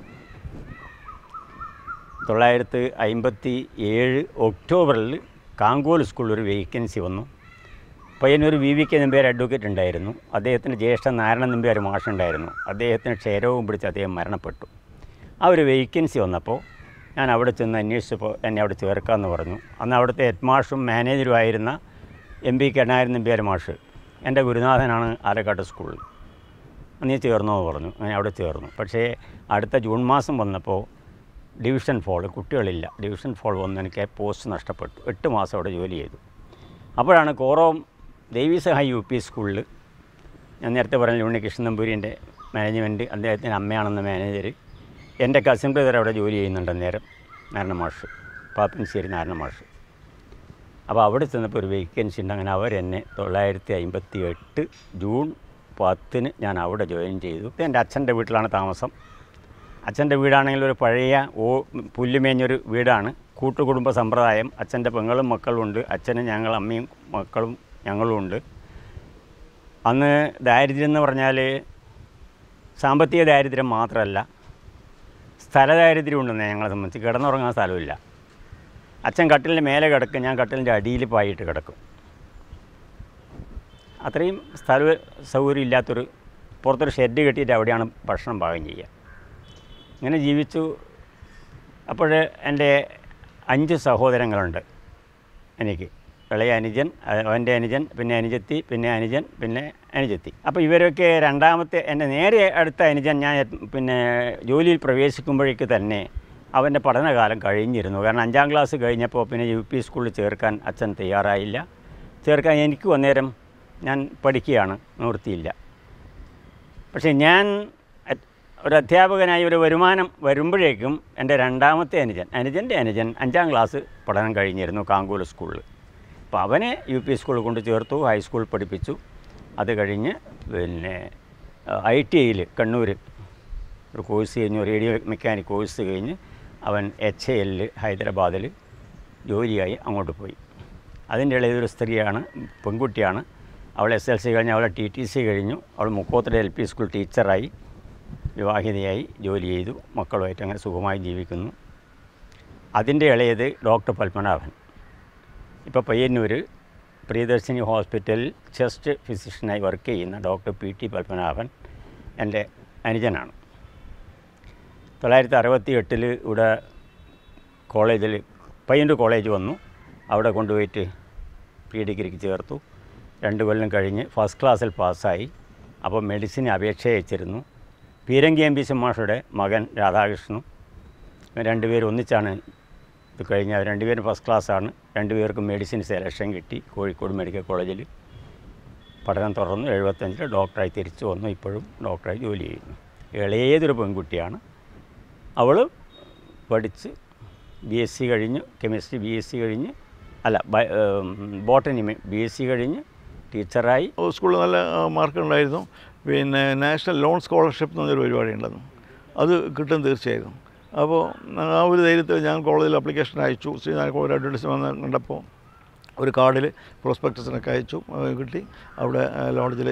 തൊള്ളായിരത്തി അമ്പത്തി ഏഴ് ഒക്ടോബറിൽ കാങ്കോൽ സ്കൂളിൽ ഒരു വേക്കൻസി വന്നു Payyanur V V K Nambiar advocate ഉണ്ടായിരുന്നു അദ്ദേഹത്തിൻ്റെ ജ്യേഷ്ഠ നാരായണ നമ്പ്യാർ മാഷുണ്ടായിരുന്നു അദ്ദേഹത്തിന് ക്ഷയരോഗം പിടിച്ച് അദ്ദേഹം മരണപ്പെട്ടു ആ ഒരു വേക്കൻസി വന്നപ്പോൾ ഞാൻ അവിടെ ചെന്ന് അന്വേഷിച്ചപ്പോൾ എന്നെ അവിടെ ചേർക്കാമെന്ന് പറഞ്ഞു അന്ന് അവിടുത്തെ ഹെഡ് മാഷും മാനേജറും ആയിരുന്ന എം പി കരുണാകരൻ നമ്പ്യാർ മാഷ് എൻ്റെ ഗുരുനാഥനാണ് ആലക്കാട്ട് സ്കൂളിൽ നീ ചേർന്നോ എന്ന് പറഞ്ഞു അങ്ങനെ അവിടെ ചേർന്നു പക്ഷേ അടുത്ത ജൂൺ മാസം വന്നപ്പോൾ ഡിവിഷൻ ഫോൾ കുട്ടികളില്ല ഡിവിഷൻ ഫോൾ വന്ന് എനിക്ക് പോസ്റ്റ് നഷ്ടപ്പെട്ടു എട്ട് മാസം അവിടെ ജോലി ചെയ്തു അപ്പോഴാണ് കോറോം ദേവീസഹായ് യു പി സ്കൂളിൽ ഞാൻ നേരത്തെ പറഞ്ഞ ഉണ്ണികൃഷ്ണൻ നമ്പൂരിൻ്റെ മാനേജ്മെൻറ്റ് അദ്ദേഹത്തിൻ്റെ അമ്മയാണെന്ന മാനേജർ എൻ്റെ കസിൻ ബ്രദർ അവിടെ ജോലി ചെയ്യുന്നുണ്ട് അന്നേരം നാരായണ മാഷ് പാപ്പൻശ്ശേരി നാരായണ മാഷ് അപ്പോൾ അവിടെ ചെന്നപ്പോൾ ഒരു വേക്കൻസി ഉണ്ട് അങ്ങനെ അവരെന്നെ തൊള്ളായിരത്തി അമ്പത്തി എട്ട് ജൂൺ പത്തിന് ഞാൻ അവിടെ ജോയിൻ ചെയ്തു ഇത് എൻ്റെ അച്ഛൻ്റെ വീട്ടിലാണ് താമസം അച്ഛൻ്റെ വീടാണെങ്കിൽ ഒരു പഴയ ഓ പുല്ലുമേഞ്ഞൊരു വീടാണ് കൂട്ടുകുടുംബ സമ്പ്രദായം അച്ഛൻ്റെ പെങ്ങളും മക്കളും ഉണ്ട് അച്ഛനും ഞങ്ങൾ അമ്മയും മക്കളും ഞങ്ങളും ഉണ്ട് അന്ന് ദാരിദ്ര്യം എന്ന് പറഞ്ഞാൽ സാമ്പത്തിക ദാരിദ്ര്യം മാത്രമല്ല സ്ഥല ദാരിദ്ര്യം ഉണ്ടെന്ന് ഞങ്ങളെ സംബന്ധിച്ച് കിടന്നുറങ്ങാൻ സ്ഥലമില്ല അച്ഛൻ കട്ടിലിൻ്റെ മേലെ കിടക്കും ഞാൻ കട്ടിലിൻ്റെ അടിയിൽ പായിട്ട് കിടക്കും അത്രയും സ്ഥല സൗകര്യം ഇല്ലാത്തൊരു പുറത്തൊരു ഷെഡ് കെട്ടിയിട്ട് അവിടെയാണ് ഭക്ഷണം പാകം ചെയ്യുക ഇങ്ങനെ ജീവിച്ചു അപ്പോൾ എൻ്റെ അഞ്ച് സഹോദരങ്ങളുണ്ട് എനിക്ക് ഇളയ അനുജൻ അഹ് അവൻ്റെ അനുജൻ പിന്നെ അനുജത്തി പിന്നെ അനുജൻ പിന്നെ അനുജത്തി അപ്പോൾ ഇവരൊക്കെ രണ്ടാമത്തെ എൻ്റെ നേരെ അടുത്ത അനുജൻ ഞാൻ പിന്നെ ജോലിയിൽ പ്രവേശിക്കുമ്പോഴേക്ക് തന്നെ അവൻ്റെ പഠനകാലം കഴിഞ്ഞിരുന്നു കാരണം അഞ്ചാം ക്ലാസ് കഴിഞ്ഞപ്പോൾ പിന്നെ യു പി സ്കൂളിൽ ചേർക്കാൻ അച്ഛൻ തയ്യാറായില്ല ചേർക്കാൻ എനിക്കും അന്നേരം ഞാൻ പഠിക്കുകയാണ് നിവൃത്തിയില്ല പക്ഷേ ഞാൻ അ- ഒരു അധ്യാപകനായി ഒരു വരുമാനം വരുമ്പോഴേക്കും എൻ്റെ രണ്ടാമത്തെ അനുജൻ അനുജൻ്റെ അനുജൻ അഞ്ചാം ക്ലാസ് പഠനം കഴിഞ്ഞിരുന്നു കാങ്കൂൽ സ്കൂളിൽ അപ്പോൾ അവനെ യു പി സ്കൂളിൽ കൊണ്ട് ചേർത്തു ഹൈസ്കൂൾ പഠിപ്പിച്ചു അത് കഴിഞ്ഞ് പിന്നെ ഐ ടി ഐയിൽ കണ്ണൂർ ഒരു കോഴ്സ് കഴിഞ്ഞു റേഡിയോ മെക്കാനിക് കോഴ്സ് കഴിഞ്ഞ് അവൻ എച്ച് എ എല്ലിൽ ഹൈദരാബാദിൽ ജോലിയായി അങ്ങോട്ട് പോയി അതിൻ്റെ ഇടയിൽ ഒരു സ്ത്രീയാണ് പെൺകുട്ടിയാണ് അവൾ എസ് എൽ സി കഴിഞ്ഞ് അവളെ ടി ടി സി കഴിഞ്ഞു അവൾ മുക്കോത്തര എൽ പി സ്കൂൾ ടീച്ചറായി വിവാഹിതയായി ജോലി ചെയ്തു മക്കളുമായിട്ട് അങ്ങനെ സുഖമായി ജീവിക്കുന്നു അതിൻ്റെ ഇളയത് ഡോക്ടർ പത്മനാഭൻ ഇപ്പോൾ പയ്യന്നൂർ പ്രിയദർശിനി ഹോസ്പിറ്റലിൽ ചെസ്റ്റ് ഫിസിഷ്യനായി വർക്ക് ചെയ്യുന്ന ഡോക്ടർ പി ടി പത്മനാഭൻ എൻ്റെ അനുജനാണ് തൊള്ളായിരത്തി അറുപത്തി എട്ടിൽ ഇവിടെ കോളേജിൽ പയ്യന്നൂർ കോളേജ് വന്നു അവിടെ കൊണ്ടുപോയിട്ട് പ്രീ ഡിഗ്രിക്ക് ചേർത്തു രണ്ട് കൊല്ലം കഴിഞ്ഞ് ഫസ്റ്റ് ക്ലാസ്സിൽ പാസ്സായി അപ്പോൾ മെഡിസിന് അപേക്ഷ അയച്ചിരുന്നു പീരങ്കി എം പി മാഷയുടെ മകൻ രാധാകൃഷ്ണനും ഇവർ രണ്ടുപേരും ഒന്നിച്ചാണ് ഇത് കഴിഞ്ഞ അവർ രണ്ടുപേരും ഫസ്റ്റ് ക്ലാസ്സാണ് രണ്ടുപേർക്കും മെഡിസിൻ സെലക്ഷൻ കിട്ടി കോഴിക്കോട് മെഡിക്കൽ കോളേജിൽ പഠനം തുടർന്നു എഴുപത്തഞ്ചിൽ ഡോക്ടറായി തിരിച്ചു വന്നു ഇപ്പോഴും ഡോക്ടറായി ജോലി ചെയ്യുന്നു ഇളയതൊരു പെൺകുട്ടിയാണ് അവൾ പഠിച്ച് ബി എസ് സി കഴിഞ്ഞ് കെമിസ്ട്രി ബി എസ് സി കഴിഞ്ഞ് അല്ല ബോട്ടനി ബി എസ് സി കഴിഞ്ഞ് ടീച്ചറായി സ്കൂളിൽ നല്ല മാർക്ക് ഉണ്ടായിരുന്നു പിന്നെ നാഷണൽ ലോൺ സ്കോളർഷിപ്പ് എന്നൊരു പരിപാടി ഉണ്ടെന്നു അത് കിട്ടും തീർച്ചയായും അപ്പോൾ ആ ഒരു ധൈര്യത്തിൽ ഞാൻ കോളേജിൽ അപ്ലിക്കേഷൻ അയച്ചു ശ്രീനാരായണ ഒരു അഡ്വർടൈസ്മെൻറ്റ് കണ്ടപ്പോൾ ഒരു കാർഡിൽ പ്രോസ്പെക്ടസിനൊക്കെ അയച്ചു അത് കിട്ടി അവിടെ ലോഡ്ജിൽ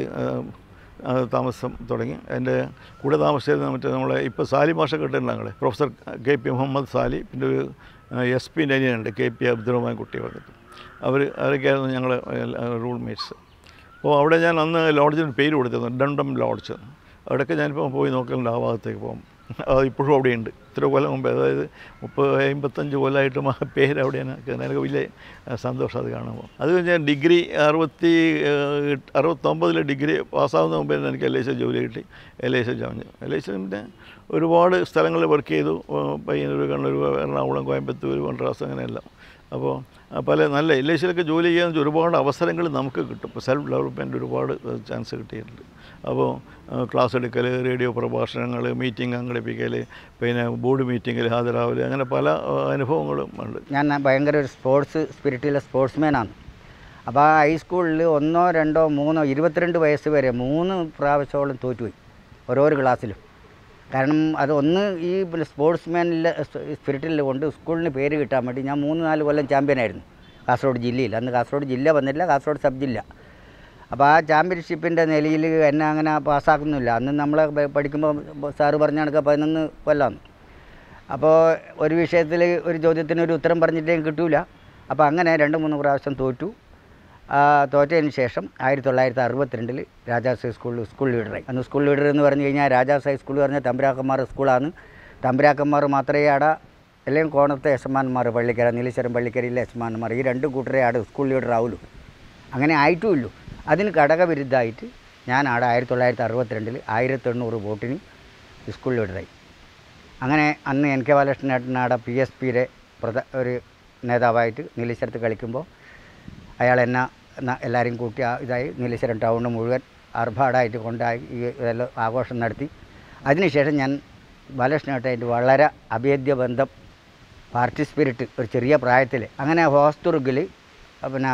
താമസം തുടങ്ങി എൻ്റെ കൂടെ താമസിച്ചിരുന്ന മറ്റേ നമ്മളെ ഇപ്പോൾ സാലി മാഷ കിട്ടുന്നുണ്ട് ഞങ്ങൾ professor K P Muhammad Sali പിന്നെ ഒരു എസ് പിൻ്റെ അനിയനുണ്ട് കെ പി അബ്ദുറഹ്മാൻ കുട്ടി പറഞ്ഞിട്ട് അവർ അവരൊക്കെയായിരുന്നു ഞങ്ങൾ റൂൾ മേറ്റ്സ് അപ്പോൾ അവിടെ ഞാൻ അന്ന് ലോഡ്ജിന് പേര് കൊടുത്തിരുന്നു ഡണ്ടം ലോഡ്ജ് അവിടെയൊക്കെ ഞാനിപ്പോൾ പോയി നോക്കലുണ്ട് ആ ഭാഗത്തേക്ക് പോകും അത് ഇപ്പോഴും അവിടെയുണ്ട് ഇത്ര കൊല്ലം മുമ്പ് അതായത് മുപ്പത് അമ്പത്തഞ്ച് കൊല്ലമായിട്ടും ആ പേര് അവിടെയാണ് എനിക്ക് വലിയ സന്തോഷം അത് കാണുമ്പോൾ അത് ഞാൻ ഡിഗ്രി അറുപത്തി ഏഹ്, അറുപത്തൊമ്പതിൽ ഡിഗ്രി പാസ്സാവുന്ന മുമ്പേ തന്നെ എനിക്ക് എൽ ഐ സി ജോലി കിട്ടി L I C join L I C പിന്നെ ഒരുപാട് സ്ഥലങ്ങളിൽ വർക്ക് ചെയ്തു ഏഹ്, പയ്യന്നൂർ കണ്ണൂർ എറണാകുളം കോയമ്പത്തൂർ മദ്രാസ് അങ്ങനെയെല്ലാം അപ്പോൾ ആ, പല നല്ല എൽ ഐ സിയിലൊക്കെ ജോലി ചെയ്യാൻ ഒരുപാട് അവസരങ്ങൾ നമുക്ക് കിട്ടും ഇപ്പോൾ സെൽഫ് ഡെവലപ്മെൻറ്റ് ഒരുപാട് ചാൻസ് കിട്ടിയിട്ടുണ്ട് അപ്പോൾ ആ, ക്ലാസ് എടുക്കൽ റേഡിയോ പ്രഭാഷണങ്ങൾ മീറ്റിംഗ് സംഘടിപ്പിക്കൽ പിന്നെ ബോർഡ് മീറ്റിങ്ങിൽ ഹാജരാവൽ അങ്ങനെ പല ആ, അനുഭവങ്ങളും ഉണ്ട് ഞാൻ ഭയങ്കര ഒരു സ്പോർട്സ് സ്പിരിറ്റുള്ള സ്പോർട്സ്മാനാണ് അപ്പോൾ ആ ഹൈസ്കൂളിൽ ഒന്നോ രണ്ടോ മൂന്നോ ഇരുപത്തിരണ്ട് വയസ്സ് വരെ മൂന്ന് പ്രാവശ്യത്തോളം തോറ്റുപോയി ഓരോരോ ക്ലാസ്സിലും കാരണം അത് ഒന്ന് ഈ പിന്നെ സ്പോർട്സ്മാനിലെ സ്പിരിറ്റിൽ കൊണ്ട് സ്കൂളിന് പേര് കിട്ടാൻ വേണ്ടി ഞാൻ മൂന്ന് നാല് കൊല്ലം ചാമ്പ്യനായിരുന്നു കാസർഗോഡ് ജില്ലയിൽ അന്ന് കാസർഗോഡ് ജില്ല വന്നില്ല കാസർഗോഡ് സബ് ജില്ല അപ്പോൾ ആ ചാമ്പ്യൻഷിപ്പിൻ്റെ നിലയിൽ എന്നെ അങ്ങനെ പാസ്സാക്കുന്നില്ല അന്ന് നമ്മൾ പഠിക്കുമ്പോൾ സാറ് പറഞ്ഞ കണക്ക് പതിനൊന്ന് കൊല്ലമാണ് അപ്പോൾ ഒരു വിഷയത്തിൽ ഒരു ചോദ്യത്തിന് ഒരു ഉത്തരം പറഞ്ഞിട്ടേ കിട്ടൂല അപ്പോൾ അങ്ങനെ രണ്ട് മൂന്ന് പ്രാവശ്യം തോറ്റു ആ, തോറ്റതിന് ശേഷം ആയിരത്തി തൊള്ളായിരത്തി അറുപത്തിരണ്ടിൽ രാജാസ് ഹൈസ്കൂളിൽ സ്കൂൾ ലീഡറായി അന്ന് സ്കൂൾ ലീഡർ എന്ന് പറഞ്ഞു കഴിഞ്ഞാൽ രാജാസ് ഹൈസ്കൂൾ പറഞ്ഞാൽ തമ്പുരാക്കന്മാർ സ്കൂളാണ് തമ്പുരാക്കന്മാർ മാത്രമേ ആടെ അല്ലെങ്കിൽ കോണത്തെ യജമാനന്മാർ പള്ളിക്കര നീലശ്വരം പള്ളിക്കരയിലെ യജമാനന്മാർ ഈ രണ്ട് കൂട്ടരെ ആടെ സ്കൂൾ ലീഡർ ആവുള്ളൂ അങ്ങനെ ആയിട്ടുമില്ലു അതിന് ഘടകവിരുദ്ധമായിട്ട് ഞാൻ ആടെ ആയിരത്തി തൊള്ളായിരത്തി അറുപത്തിരണ്ടിൽ ആയിരത്തി എണ്ണൂറ് വോട്ടിന് സ്കൂൾ ലീഡറായി അങ്ങനെ അന്ന് എൻ കെ ബാലകൃഷ്ണനാടെ പി എസ് പിയുടെ പ്രധ ഒരു നേതാവായിട്ട് നീലേശ്വരത്ത് കളിക്കുമ്പോൾ അയാൾ എന്നെ ന- എല്ലാവരെയും കൂട്ടി ആ ഇതായി നീലേശ്വരം ടൗണ് മുഴുവൻ ആർഭാടായിട്ട് കൊണ്ടായി ഈ ഇതെല്ലാം ആഘോഷം നടത്തി അതിനുശേഷം ഞാൻ ബാലകൃഷ്ണനായിട്ടായിട്ട് വളരെ അഭേദ്യ ബന്ധം പാർട്ടി സ്പിരിറ്റ് ഒരു ചെറിയ പ്രായത്തിൽ അങ്ങനെ ഹോസ്തുർഗിൽ പിന്നെ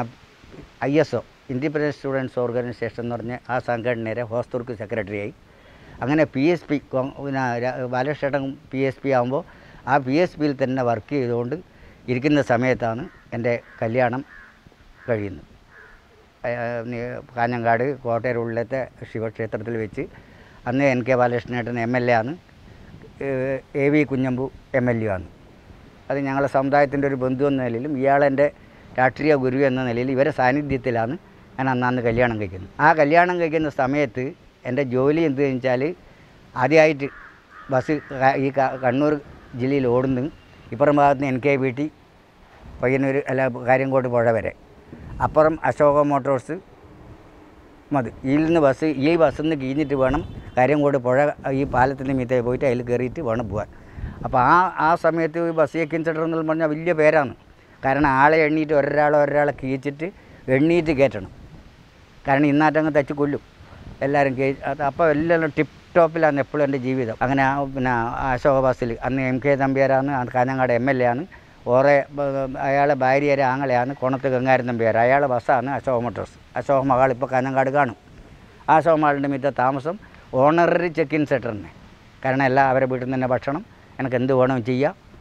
I S O independent students organisation എന്ന് പറഞ്ഞ ആ സംഘടനയുടെ ഹോസ്തുർക്ക് സെക്രട്ടറിയായി അങ്ങനെ പി എസ് പി പിന്നെ രാ- ബാലകൃഷ്ണൻ പി എസ് പി ആകുമ്പോൾ ആ പി എസ് പിയിൽ തന്നെ വർക്ക് ചെയ്തുകൊണ്ട് ഇരിക്കുന്ന സമയത്താണ് എൻ്റെ കല്യാണം കഴിയുന്നത് അഹ് നി- കാഞ്ഞങ്ങാട് കോട്ടയരുള്ളിലത്തെ ശിവക്ഷേത്രത്തിൽ വെച്ച് അന്ന് എൻ കെ ബാലകൃഷ്ണേട്ടൻ എം എൽ എ ആണ് ഏഹ് A V Kunhambu M L A ആണ് അത് ഞങ്ങളെ സമുദായത്തിൻ്റെ ഒരു ബന്ധു എന്ന നിലയിലും ഇയാളെൻ്റെ രാഷ്ട്രീയ ഗുരു എന്ന നിലയിൽ ഇവരെ സാന്നിധ്യത്തിലാണ് ഞാൻ അന്നാന്ന് കല്യാണം കഴിക്കുന്നത് ആ കല്യാണം കഴിക്കുന്ന സമയത്ത് എൻ്റെ ജോലി എന്ത് വെച്ചാൽ ആദ്യമായിട്ട് ബസ് ക- ഈ ക- കണ്ണൂർ ജില്ലയിൽ ഓടുന്നു ഇപ്പുറം ഭാഗത്ത് നിന്ന് N K V T Payyanur അല്ല കാര്യങ്കോട്ട് പുഴ വരെ അപ്പുറം അശോക മോട്ടോഴ്സ് മതി ഇതിൽ നിന്ന് ബസ് ഈ ബസ്സിൽ നിന്ന് കീഞ്ഞിട്ട് വേണം കാര്യങ്കോട് പുഴ ഈ പാലത്തിൻ്റെ മീത്തേ പോയിട്ട് അതിൽ കയറിയിട്ട് വേണം പോകാൻ അപ്പോൾ ആ ആ സമയത്ത് ഈ ബസ് ചെക്കിങ് സെൻറ്റർ എന്ന് പറഞ്ഞാൽ വലിയ പേരാണ് കാരണം ആളെ എണ്ണീറ്റ് ഒരാളെ ഒരാളെ കീച്ചിട്ട് എണ്ണീറ്റ് കയറ്റണം കാരണം ഇന്നാറ്റങ്ങ് തച്ച് കൊല്ലും എല്ലാവരും കേ അത് അപ്പോൾ എല്ലാം ടിപ്പ് ടോപ്പിലാണ് എപ്പോഴും എൻ്റെ ജീവിതം അങ്ങനെ ആ പിന്നെ ആ അശോക ബസ്സിൽ അന്ന് എം കെ തമ്പിയാരാണ് ആ കാഞ്ഞങ്ങാട് എം എൽ എ ആണ് ഓറെ ബ- അയാളെ ഭാര്യയുടെ ആങ്ങളെയാണ് കോണത്ത് ഗംഗാരൻ തമ്പിയാർ അയാളെ ബസ്സാണ് അശോക മോട്ടോഴ്സ് അശോക മകൾ ഇപ്പോൾ കാഞ്ഞങ്ങാട് കാണും ആ അശോക മകളുടെ മിറ്റ താമസം ഓണററി ചെക്ക് ഇൻ സെറ്ററിനെ കാരണം എല്ലാം അവരെ വീട്ടിൽ നിന്ന് തന്നെ ഭക്ഷണം എനിക്ക് എന്ത് വേണം ചെയ്യാം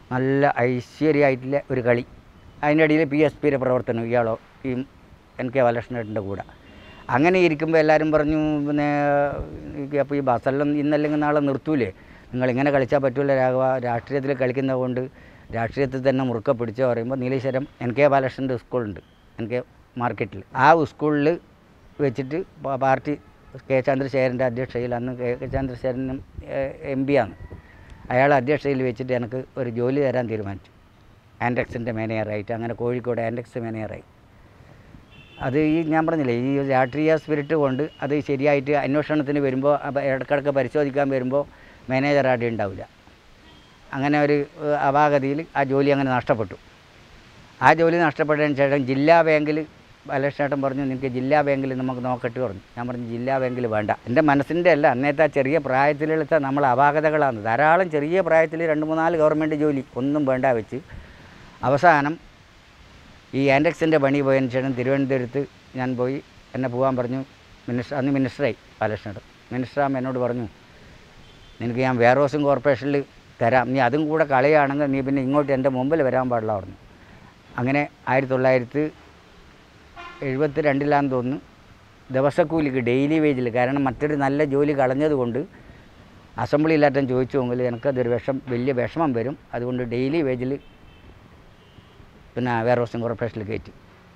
നല്ല ഐശ്വര്യമായിട്ടുള്ള ഒരു കളി അതിൻ്റെ ഇടയിൽ പി എസ് പിയുടെ പ്രവർത്തനം ഇയാളോ ഈ എൻ കെ ബാലകൃഷ്ണേട്ടൻ്റെ കൂടെ അങ്ങനെ ഇരിക്കുമ്പോൾ എല്ലാവരും പറഞ്ഞു പിന്നെ അപ്പോൾ ഈ ബസ്സെല്ലാം ഇന്നല്ലെങ്കിൽ നാളെ നിർത്തൂലേ നിങ്ങൾ ഇങ്ങനെ കളിച്ചാൽ പറ്റൂല രാഘവ രാഷ്ട്രീയത്തിൽ കളിക്കുന്നത് കൊണ്ട് രാഷ്ട്രീയത്തിൽ തന്നെ മുറുക്ക പിടിച്ചോ പറയുമ്പോൾ നീലേശ്വരം എൻ കെ ബാലകൃഷ്ണൻ്റെ സ്കൂളുണ്ട് എൻ കെ മാർക്കറ്റിൽ ആ സ്കൂളിൽ വെച്ചിട്ട് പ- പാർട്ടി കെ ചന്ദ്രശേഖരൻ്റെ അധ്യക്ഷതയിൽ അന്ന് കെ കെ ചന്ദ്രശേഖരനും എം പി ആണ് അയാൾ അധ്യക്ഷതയിൽ വെച്ചിട്ട് എനിക്ക് ഒരു ജോലി തരാൻ തീരുമാനിച്ചു ആൻഡെക്സിൻ്റെ മാനേജറായിട്ട് അങ്ങനെ കോഴിക്കോട് ആൻഡെക്സ് മാനേജറായി അത് ഈ ഞാൻ പറഞ്ഞില്ലേ ഈ രാഷ്ട്രീയ സ്പിരിറ്റ് കൊണ്ട് അത് ശരിയായിട്ട് അന്വേഷണത്തിന് വരുമ്പോൾ അപ്പ ഇടയ്ക്കിടയ്ക്ക് പരിശോധിക്കാൻ വരുമ്പോൾ മാനേജർ ആടെ ഉണ്ടാവില്ല അങ്ങനെ ഒരു ഏഹ്, അപാകതയിൽ ആ ജോലി അങ്ങനെ നഷ്ടപ്പെട്ടു ആ ജോലി നഷ്ടപ്പെട്ടതിന് ശേഷം ജില്ലാ ബാങ്കിൽ ബാലകൃഷ്ണേട്ടൻ പറഞ്ഞു നിനക്ക് ജില്ലാ ബാങ്കിൽ നമുക്ക് നോക്കട്ടെ പറഞ്ഞു ഞാൻ പറഞ്ഞു ജില്ലാ ബാങ്കിൽ വേണ്ട എൻ്റെ മനസ്സിൻ്റെ അല്ല അന്നേത്തെ ആ ചെറിയ പ്രായത്തിലെടുത്ത നമ്മൾ അപാകതകളാണ് ധാരാളം ചെറിയ പ്രായത്തിൽ രണ്ട് മൂന്നാല് ഗവൺമെൻറ് ജോലി ഒന്നും വേണ്ട വെച്ച് അവസാനം ഈ ആൻഡെക്സിൻ്റെ പണി പോയതിന് ശേഷം തിരുവനന്തപുരത്ത് ഞാൻ പോയി എന്നെ പോകാൻ പറഞ്ഞു മിനിസ്റ്റർ അന്ന് മിനിസ്റ്ററായി ബാലകൃഷ്ണൻ മിനിസ്റ്ററാകുമ്പോൾ എന്നോട് പറഞ്ഞു നിനക്ക് ഞാൻ വെയർഹൗസിങ് കോർപ്പറേഷനിൽ തരാം നീ അതും കൂടെ കളയുകയാണെങ്കിൽ നീ പിന്നെ ഇങ്ങോട്ട് എൻ്റെ മുമ്പിൽ വരാൻ പാടില്ല പറഞ്ഞു അങ്ങനെ ആയിരത്തി തൊള്ളായിരത്തി എഴുപത്തി രണ്ടിലാന്ന് തോന്നുന്നു ദിവസക്കൂലിക്ക് ഡെയിലി വേജിൽ കാരണം മറ്റൊരു നല്ല ജോലി കളഞ്ഞതുകൊണ്ട് അസംബ്ലിയിലാറ്റം ചോദിച്ചുവെങ്കിൽ എനിക്കതൊരു വിഷം വലിയ വിഷമം വരും അതുകൊണ്ട് ഡെയിലി വേജിൽ പിന്നെ വെയർഹൗസിങ് കോർപ്പറേഷനിൽ കയറ്റി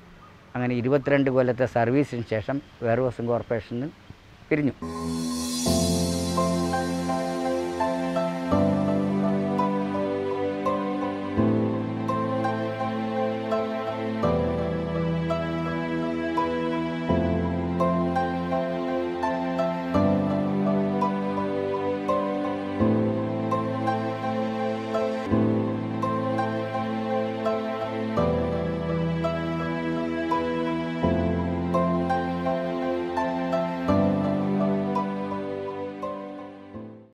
അങ്ങനെ ഇരുപത്തിരണ്ട് കൊല്ലത്തെ സർവീസിന് ശേഷം വെയർഹൗസിങ് കോർപ്പറേഷനിൽ പിരിഞ്ഞു